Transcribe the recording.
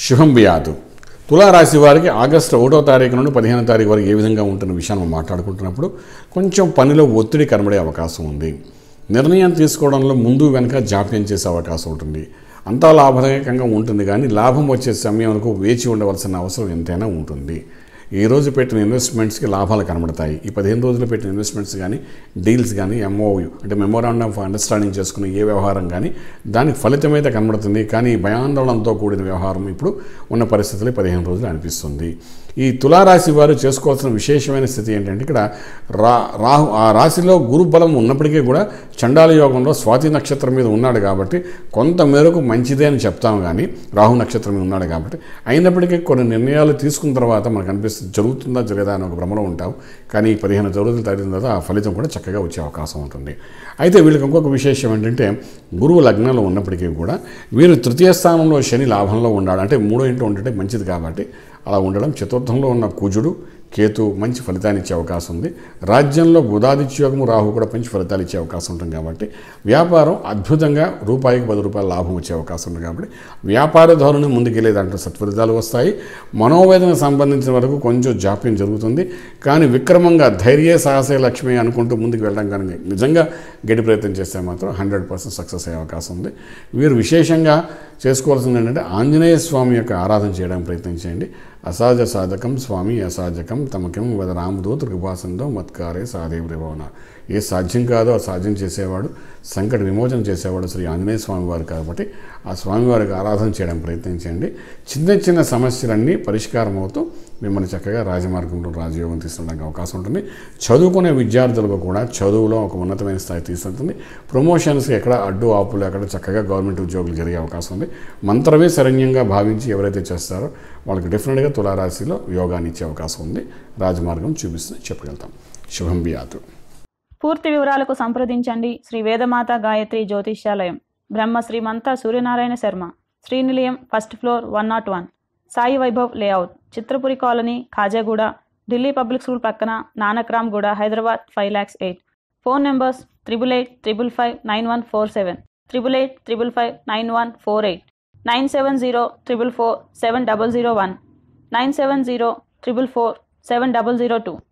శుభం బియాదు తులారాశి వారికి ఆగస్టు ఒకటో తారీఖు నుండి పదిహేనో తారీఖు వరకు ఏ విధంగా ఉంటున్న విషయాన్ని మనం మాట్లాడుకుంటున్నప్పుడు కొంచెం పనిలో ఒత్తిడి కనబడే అవకాశం ఉంది నిర్ణయం తీసుకోవడంలో ముందు వెనక జాప్యం చేసే అవకాశం ఉంటుంది అంతా లాభదాయకంగా ఉంటుంది కానీ లాభం వచ్చే సమయంలో వేచి ఉండవలసిన అవసరం ఎంతైనా ఉంటుంది ఈ రోజు పెట్టిన ఇన్వెస్ట్మెంట్స్కి లాభాలు కనబడతాయి ఈ పదిహేను రోజులు పెట్టిన ఇన్వెస్ట్మెంట్స్ కానీ డీల్స్ కానీ ఎంఓయు అంటే మెమోరాండం ఆఫ్ అండర్స్టాండింగ్ చేసుకున్న ఏ వ్యవహారం కానీ దానికి ఫలితం అయితే కనబడుతుంది కానీ భయాందోళనతో కూడిన వ్యవహారం ఇప్పుడు ఉన్న పరిస్థితులు పదిహేను రోజులు అనిపిస్తుంది ఈ తులారాశి వారు చేసుకోవాల్సిన విశేషమైన స్థితి ఏంటంటే ఇక్కడ రా రాహు ఆ రాశిలో గురు బలం ఉన్నప్పటికీ కూడా చండాల యోగంలో స్వాతి నక్షత్రం మీద ఉన్నాడు కాబట్టి కొంత మేరకు మంచిదే అని చెప్తాము కానీ రాహు నక్షత్రం మీద ఉన్నాడు కాబట్టి అయినప్పటికీ కొన్ని నిర్ణయాలు తీసుకున్న తర్వాత మనకు అనిపిస్తుంది జరుగుతుందా జరగదా అని ఒక భ్రమలో ఉంటాం కానీ ఈ పదిహేను రోజులు తగిన తర్వాత ఆ ఫలితం కూడా చక్కగా వచ్చే అవకాశం ఉంటుంది అయితే వీళ్ళకి ఇంకొక విశేషం ఏంటంటే గురువు లగ్నంలో ఉన్నప్పటికీ కూడా వీరు తృతీయ స్థానంలో శని లాభంలో ఉన్నాడు అంటే మూడో ఇంట్లో ఉండటం మంచిది కాబట్టి అలా ఉండడం చతుర్థంలో ఉన్న కుజుడు కేతు మంచి ఫలితాన్ని ఇచ్చే అవకాశం ఉంది రాజ్యంలో బుధాదిత్యోగము రాహు కూడా మంచి ఫలితాలు ఇచ్చే అవకాశం ఉంటుంది కాబట్టి వ్యాపారం అద్భుతంగా రూపాయికి పది రూపాయల లాభం వచ్చే అవకాశం ఉంది కాబట్టి వ్యాపార ధోరణి ముందుకెళ్ళే దాంట్లో సత్ఫలితాలు వస్తాయి మనోవేదన సంబంధించిన వరకు కొంచెం జాప్యం జరుగుతుంది కానీ విక్రమంగా ధైర్య సాహసే లక్ష్మి అనుకుంటూ ముందుకు వెళ్ళడం కానీ నిజంగా గట్టి ప్రయత్నం చేస్తే మాత్రం హండ్రెడ్ పర్సెంట్ సక్సెస్ అయ్యే అవకాశం ఉంది వీరు విశేషంగా చేసుకోవాల్సింది ఏంటంటే ఆంజనేయ స్వామి యొక్క ఆరాధన చేయడానికి ప్రయత్నం చేయండి అసాధ్య సాధకం స్వామి అసాధ్యకం తమకం వద రామదూత కృపాసంతో మత్కారే సాదేవ భవన ఏ సాధ్యం కాదో ఆ సాధ్యం చేసేవాడు సంకట విమోచన చేసేవాడు శ్రీ ఆంజనేయ స్వామి వారు కాబట్టి ఆ స్వామివారికి ఆరాధన చేయడానికి ప్రయత్నం చేయండి చిన్న చిన్న సమస్యలన్నీ పరిష్కారం అవుతూ మిమ్మల్ని చక్కగా రాజమార్గంలో రాజయోగం తీసుకెళ్ళడానికి అవకాశం ఉంటుంది చదువుకునే విద్యార్థులకు కూడా చదువులో ఒక ఉన్నతమైన స్థాయి తీసుకెళ్తుంది ప్రమోషన్స్కి ఎక్కడ అడ్డు ఆపులు ఎక్కడ చక్కగా గవర్నమెంట్ ఉద్యోగులు జరిగే అవకాశం ఉంది మంత్రమే శరణ్యంగా భావించి ఎవరైతే చేస్తారో వాళ్ళకి డెఫినెట్గా తులారాశిలో యోగాన్ని ఇచ్చే అవకాశం ఉంది రాజమార్గం చూపిస్తుంది చెప్పగలుగుతాం శుభం బియాతు పూర్తి వివరాలకు సంప్రదించండి Shri Vedamata Gayatri Jyotishyalayam Brahma Shrimantha Suryanarayana Sharma Srinilayam first floor one not one Sai Vaibhav layout Chitrapuri colony Khajaguda Delhi public school పక్కన Nanakramguda Hyderabad five lakhs eight phone numbers triple eight triple five nine one four seven triple eight triple five nine one four eight nine seven zero triple four seven double zero one nine seven zero triple four seven double zero two